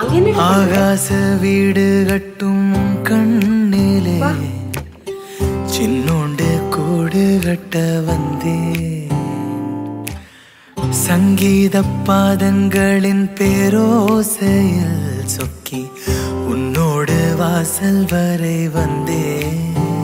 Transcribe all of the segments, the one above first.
என்னடா பண்ற? ஆகாச வீடு கட்டும் கண்ணிலே சின்னோண்டு கூடு கட்ட வந்தேன் சங்கீத பாதங்களின் பேரோசையில் சொக்கி உன்னோடு வாசல் வரை வந்தேன்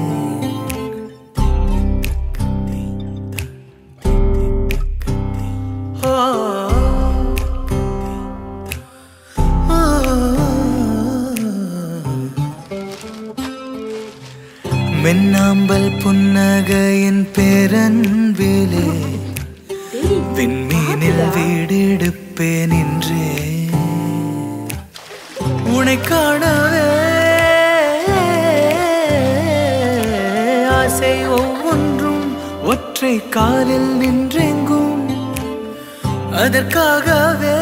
மென்னாம்பல் புன்னகையின் பேரன்பிலே விண்மீனில் வீடெடுப்பேன் என்றே உனை காணவே ஆசை ஒவ்வொன்றும் ஒற்றை காலில் நின்றெங்கும் அதற்காகவே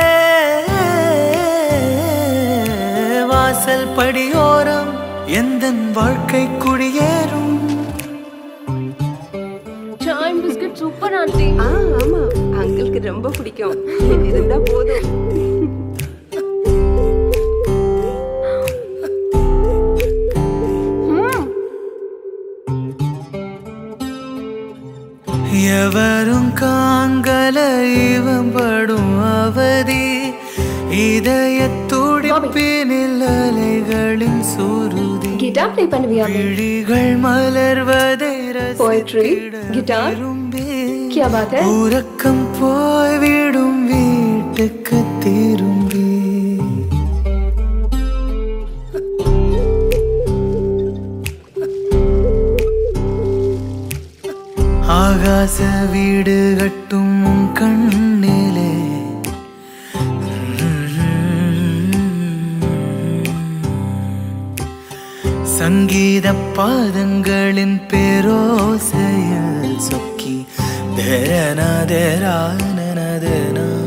வாசல் படியோரம் எந்த வாழ்க்கை குடியேறும் சாய் பிஸ்கட் சூப்பர் ஆண்டி ஆ ஆமா அங்கிளுக்கு ரொம்ப பிடிக்கும் இது இருந்தா போதும் எவரும் காங்கல இவன் படும் அவதி இதய துடிப்பினில் அலைகளின் சுருதி கிட்டார் ப்ளே பண்ணுவியா விழிகள் மலர்வதை Poetry, guitar. விரும்பி क्या बात है உறக்கம் போய்விடும் வீட்டுக்கு திரும்பி ஆகாச வீடு கட்டும் உன் கண்ணிலே சங்கீத பாதங்களின் பேரோசையில் சொக்கி தேரன தேரான தேனா